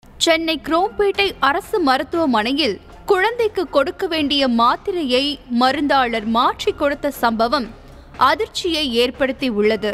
சென்னை குரோம்பேட்டை அரசு மருத்துவமனையில் குழந்தைக்கு கொடுக்க வேண்டிய மாத்திரையை மருந்தாளர் மாற்றி கொடுத்த சம்பவம் அதிர்ச்சியை ஏற்படுத்தி உள்ளது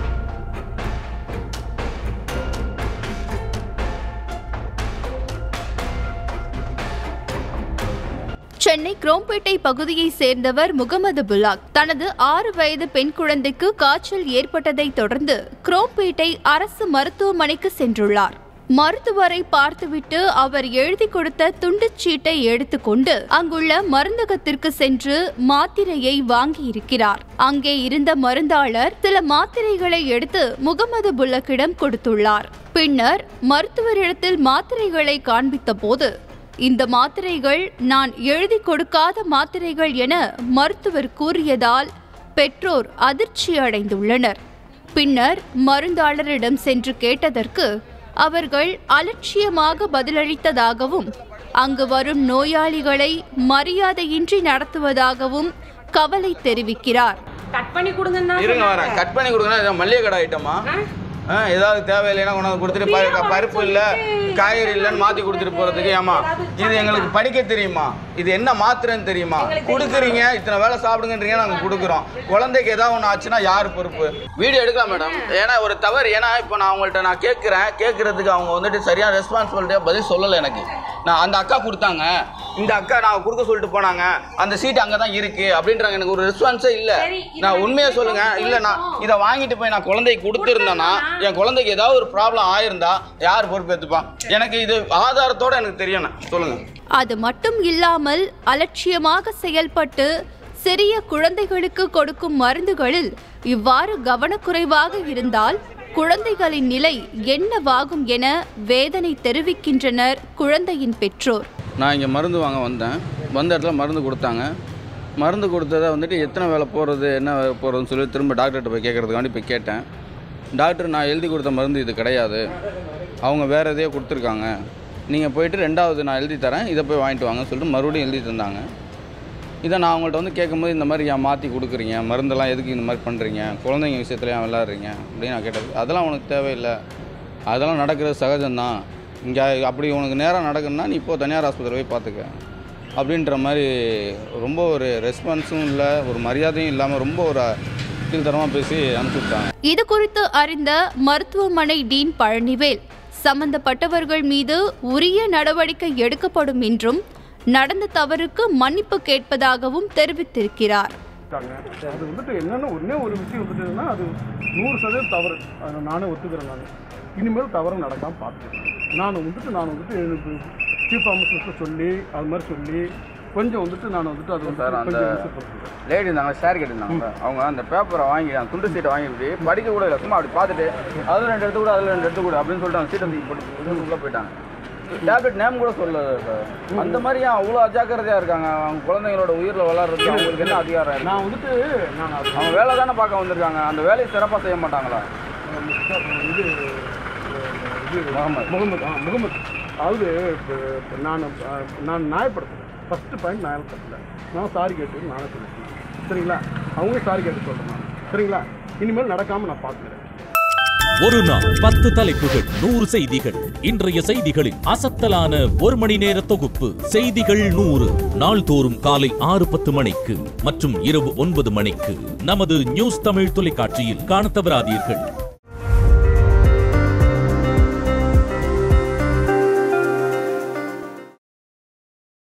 சென்னை குரோம்பேட்டை பகுதியை சேர்ந்தவர் முகமது புலாக் தனது ஆறு வயது பெண் குழந்தைக்கு காய்ச்சல் ஏற்பட்டதை தொடர்ந்து குரோம்பேட்டை அரசு மருத்துவமனைக்கு சென்றுள்ளார் மருத்துவரை பார்த்துவிட்டு அவர் எழுதி கொடுத்த துண்டுச் சீட்டை எடுத்துக்கொண்டு அங்குள்ள மருந்தகத்திற்கு சென்று மாத்திரையை வாங்கியிருக்கிறார் அங்கே இருந்த மருந்தாளர் சில மாத்திரைகளை எடுத்து முகமது புல்லக்கிடம் கொடுத்துள்ளார் பின்னர் மருத்துவரிடத்தில் மாத்திரைகளை காண்பித்த போது இந்த மாத்திரைகள் நான் எழுதி கொடுக்காத மாத்திரைகள் என மருத்துவர் கூறியதால் பெற்றோர் அதிர்ச்சி அடைந்துள்ளனர் பின்னர் மருந்தாளரிடம் சென்று கேட்டதற்கு அவர்கள் அலட்சியமாக பதிலளித்ததாகவும் அங்கு வரும் நோயாளிகளை மரியாதையின்றி நடத்துவதாகவும் கவலை தெரிவிக்கிறார் கட் பண்ணி கொடுங்கன்னா இருங்க வரேன் கட் பண்ணி கொடுக்கணும் இதான் மல்லிகை கடை ஐட்டமா ஆ ஏதாவது தேவையில்லைன்னா கொண்டாந்து கொடுத்துட்டு ப- பருப்பு இல்லை காய்கறி இல்லைன்னு மாற்றி கொடுத்துட்டு போகிறதுக்கு ஏமா இது எங்களுக்கு படிக்க தெரியுமா இது என்ன மாத்திரைன்னு தெரியுமா கொடுக்குறீங்க இத்தனை வேலை சாப்பிடுங்கன்றீங்க நாங்கள் கொடுக்குறோம் குழந்தைக்கு ஏதாவது ஒன்று ஆச்சுன்னா யார் பொறுப்பு வீடியோ எடுக்கலாம் மேடம் ஏன்னா ஒரு தவறு ஏன்னா இப்போ நான் அவங்கள்ட்ட நான் கேட்குறேன் கேட்குறதுக்கு அவங்க வந்துட்டு சரியான ரெஸ்பான்சிபிலிட்டியாக பதில் சொல்லலை எனக்கு நான் அந்த அக்கா கொடுத்தாங்க இந்த அக்கா நான் கொடுக்க சொல்லிட்டு போனாங்க அந்த சீட் அங்கே தான் இருக்கு அப்படின்றாங்க எனக்கு ஒரு ரெஸ்பான்ஸே இல்லை சரி, இதை நான் வந்து உண்மையை சொல்லுங்க நம்ம இல்லை நான் கேட்போம். இதை வாங்கிட்டு போய் நான் குழந்தைக்கு கொடுத்துருந்தேன்னா என் குழந்தைக்கு ஏதாவது ஒரு ப்ராப்ளம் ஆயிருந்தா யார் பொறுப்பேற்றுப்பா எனக்கு இது ஆதாரத்தோட எனக்கு தெரியணும் சொல்லுங்க அது மட்டும் இல்லாமல் அலட்சியமாக செயல்பட்டு சிறிய குழந்தைகளுக்கு கொடுக்கும் மருந்துகளில் இவ்வாறு கவனக்குறைவாக இருந்தால் குழந்தைகளின் நிலை என்னவாகும் என வேதனை தெரிவிக்கின்றனர் குழந்தையின் பெற்றோர் நான் இங்கே மருந்து வாங்க வந்தேன் வந்த இடத்துல மருந்து கொடுத்தாங்க மருந்து கொடுத்ததை வந்துட்டு எத்தனை வேலை போகிறது என்ன வேலை போகிறதுன்னு சொல்லி திரும்ப டாக்டர்கிட்ட போய் கேட்குறதுக்காண்டி போய் கேட்டேன் டாக்டர் நான் எழுதி கொடுத்த மருந்து இது கிடையாது அவங்க வேறு எதையோ கொடுத்துருக்காங்க நீங்கள் போயிட்டு ரெண்டாவது நான் எழுதி தரேன் இதை போய் வாங்கிட்டு வாங்கன்னு சொல்லிட்டு மறுபடியும் எழுதி தந்தாங்க இதை நான் அவங்கள்ட்ட வந்து கேட்கும்போது இந்த மாதிரி ஏன் மாற்றி கொடுக்குறீங்க மருந்தெல்லாம் எதுக்கு இந்த மாதிரி பண்ணுறீங்க குழந்தைங்க விஷயத்துல ஏன் விளாட்றீங்க அப்படின்னு நான் கேட்டது அதெல்லாம் உனக்கு தேவையில்லை அதெல்லாம் நடக்கிறது சகஜம்தான் இங்கே அப்படி உனக்கு நேரம் நடக்குதுன்னா நீ இப்போ தனியார் ஆஸ்பத்திரி போய் பார்த்துக்க அப்படின்ற மாதிரி ரொம்ப ஒரு ரெஸ்பான்ஸும் இல்லை ஒரு மரியாதையும் இல்லாமல் ரொம்ப ஒரு கீழ்த்தரமாக பேசி அனுப்பிச்சி விட்டாங்க இது குறித்து அறிந்த மருத்துவமனை டீன் பழனிவேல் சம்பந்தப்பட்டவர்கள் மீது உரிய நடவடிக்கை எடுக்கப்படும் என்றும் நடந்த தவறுக்கு மன்னிப்பு கேட்பதாகவும் தெரிவித்திருக்கிறார் இருக்காங்க அது வந்துட்டு என்னென்ன ஒன்றே ஒரு விஷயம் வந்துட்டுன்னா அது நூறு சதவீதம் தவறு அதை நானே ஒத்துக்கிறேன் நான் இனிமேல் தவறு நடக்காமல் பார்த்துக்கிறேன் நான் வந்துட்டு நான் வந்துட்டு எனக்கு சீஃப் ஆஃபீஸர்ஸ்ட்டு சொல்லி அது மாதிரி சொல்லி கொஞ்சம் வந்துட்டு நான் வந்துட்டு அது வந்து சார், அந்த- கொஞ்சம் விசுப்படுத்துகிறேன் லேடி இருந்தாங்க ஷேர் கேட்டிருந்தாங்க அவங்க அந்த பேப்பரை வாங்கி அந்த துண்டு சீட்டை வாங்கிட்டு படிக்க கூட இல்லை சும்மா அப்படி பார்த்துட்டு அதில் ரெண்டு எடுத்து கூட அதில் ரெண்டு எடுத்து கூட அப்படின்னு சொல்லிட்டு அந்த சீட்டை தூக்கி போட்டு உள்ளே போயிட்டாங்க டேப்லெட் நேம் கூட சொல்லல சார் அந்த மாதிரி ஏன் அவ்வளோ அஜாக்கிரதையாக இருக்காங்க அவங்க குழந்தைங்களோட உயிரில் விளாட்றது அவங்களுக்கு என்ன அதிகாரம் இருக்கு? நான் வந்துட்டு நான் அது அவங்க வேலை தானே பார்க்க வந்திருக்காங்க அந்த வேலையை சிறப்பாக செய்ய மாட்டாங்களா இது இது முகமது முகமது ஆ முகமது அதாவது இப்ப- இப்ப நான் ஆ, நான் நியாயப்படுத்துறேன் ஃபஸ்ட்டு பாயிண்ட் நியாயப்படுத்தல நான் சாரி கேட்டு நானே சொல்லிட்டேன் சரிங்களா அவங்க சாரி கேட்டு சொல்கிறேன் நான் சரிங்களா இனிமேல் நடக்காமல் நான் பார்த்துக்கிறேன் ஒரு நாள் பத்து தலைப்புகள் நூறு செய்திகள் இன்றைய செய்திகளின் அசத்தலான ஒரு மணி நேர தொகுப்பு செய்திகள் நூறு நாள்தோறும் காலை ஆறு பத்து மணிக்கு மற்றும் இரவு ஒன்பது மணிக்கு நமது நியூஸ் தமிழ் தொலைக்காட்சியில் காணத் தவறாதீர்கள்